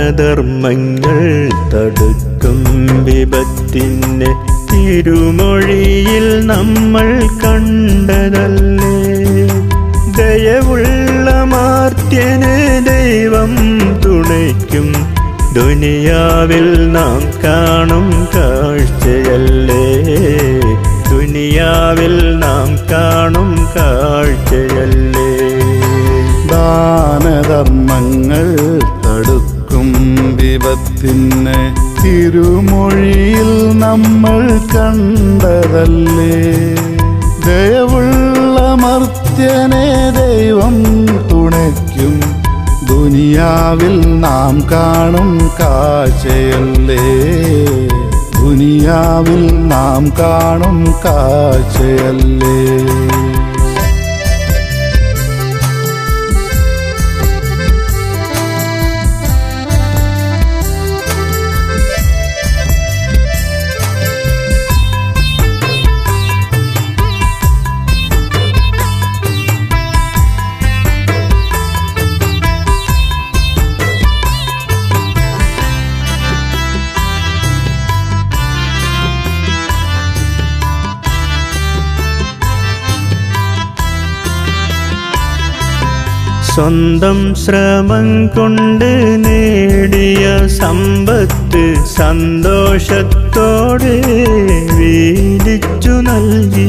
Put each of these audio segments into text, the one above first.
ദാനധർമ്മങ്ങൾ തടുക്കും വിപത്തിനെ തിരുമൊഴിയിൽ നമ്മൾ കണ്ടതല്ലേ ദയവുള്ള മാർത്യന് ദൈവം തുണയ്ക്കും ദുനിയാവിൽ നാം കാണും കാഴ്ചയല്ലേ ദുനിയാവിൽ നാം കാണും കാഴ്ചയല്ലേ ദാനധർമ്മങ്ങൾ തടുക്കും വിപത്തിനെ തിരുമൊഴിയിൽ നമ്മൾ കണ്ടതല്ലേ ദയവുള്ള മർത്യനെ ദൈവം തുണയ്ക്കും ദുനിയാവിൽ നാം കാണും കാഴ്ചയല്ലേ ദുനിയാവിൽ നാം കാണും കാഴ്ചയല്ലേ സ്വന്തം ശ്രമം കൊണ്ട് നേടിയ സമ്പത്ത് സന്തോഷത്തോടെ വീതിച്ചു നൽകി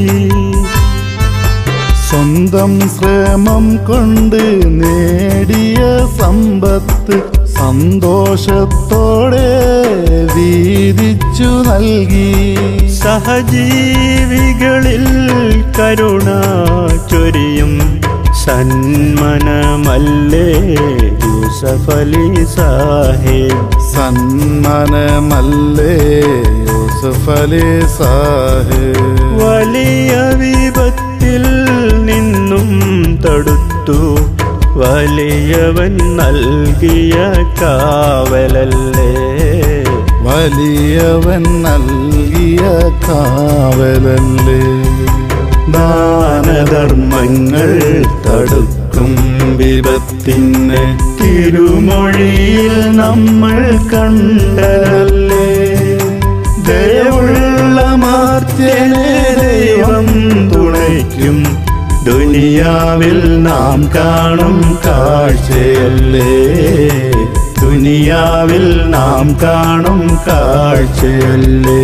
സ്വന്തം ശ്രമം കൊണ്ട് നേടിയ സമ്പത്ത് സന്തോഷത്തോടെ വീതിച്ചു നൽകി സഹജീവികളിൽ കരുണ ചൊരിയും സന്മനമല്ലേ യൂസഫലി സാഹിബ് സന്മനമല്ലേ യൂസഫ് അലി സാഹിബ് വലിയ വിപത്തിൽ നിന്നും തടുത്തു വലിയവൻ നൽകിയ കാവലല്ലേ വലിയവൻ നൽകിയ കാവലല്ലേ ദാനധർമ്മങ്ങൾ തടുക്കും വിപത്തിനെ തിരുമൊഴിയിൽ നമ്മൾ കണ്ടതല്ലേ ദയവുള്ള മാർത്യനെ ദൈവം തുണയ്ക്കും ദുനിയാവിൽ നാം കാണും കാഴ്ചയല്ലേ ദുനിയാവിൽ നാം കാണും കാഴ്ചയല്ലേ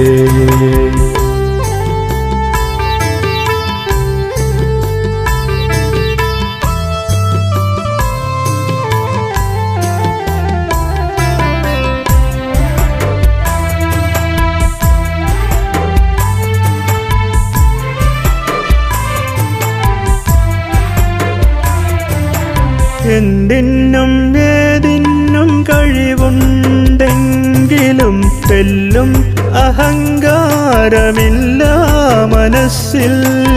എന്തിനും ഏതിനും കഴിവുണ്ടെങ്കിലും തെല്ലും അഹങ്കാരമില്ല മനസ്സിൽ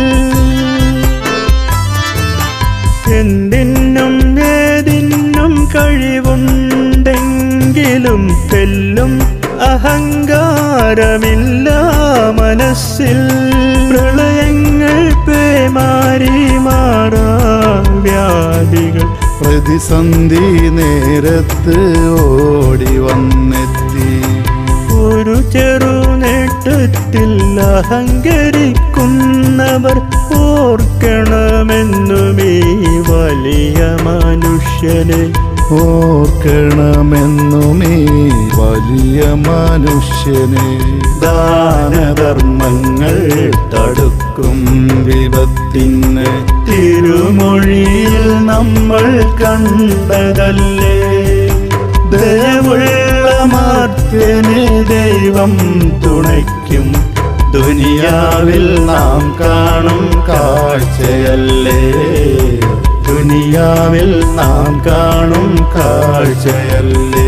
എന്തിനും ഏതിനും കഴിവുണ്ടെങ്കിലും തെല്ലും അഹങ്കാരമില്ല മനസ്സിൽ പ്രളയങ്ങൾ പേമാരി മാറാ വ്യാധികൾ പ്രതിസന്ധി നേരത്ത് ഓടി വന്നെത്തി ഒരു ചെറുനേട്ടത്തിൽ അഹങ്കരിക്കുന്നവർ ഓർക്കണമെന്നും ഈ വലിയ മനുഷ്യനെ ഓർക്കണമെന്നും ഈ വലിയ മനുഷ്യനെ ദാനധർമ്മങ്ങൾ തടുക്കും വിപത്തിന് തിരുമൊഴിയിൽ നമ്മൾ കണ്ടതല്ലേ ദയവുള്ള മാർത്യനെ ദൈവം തുണയ്ക്കും ദുനിയാവിൽ നാം കാണും കാഴ്ചയല്ലേ ദുനിയാവിൽ നാം കാണും കാഴ്ചയല്ലേ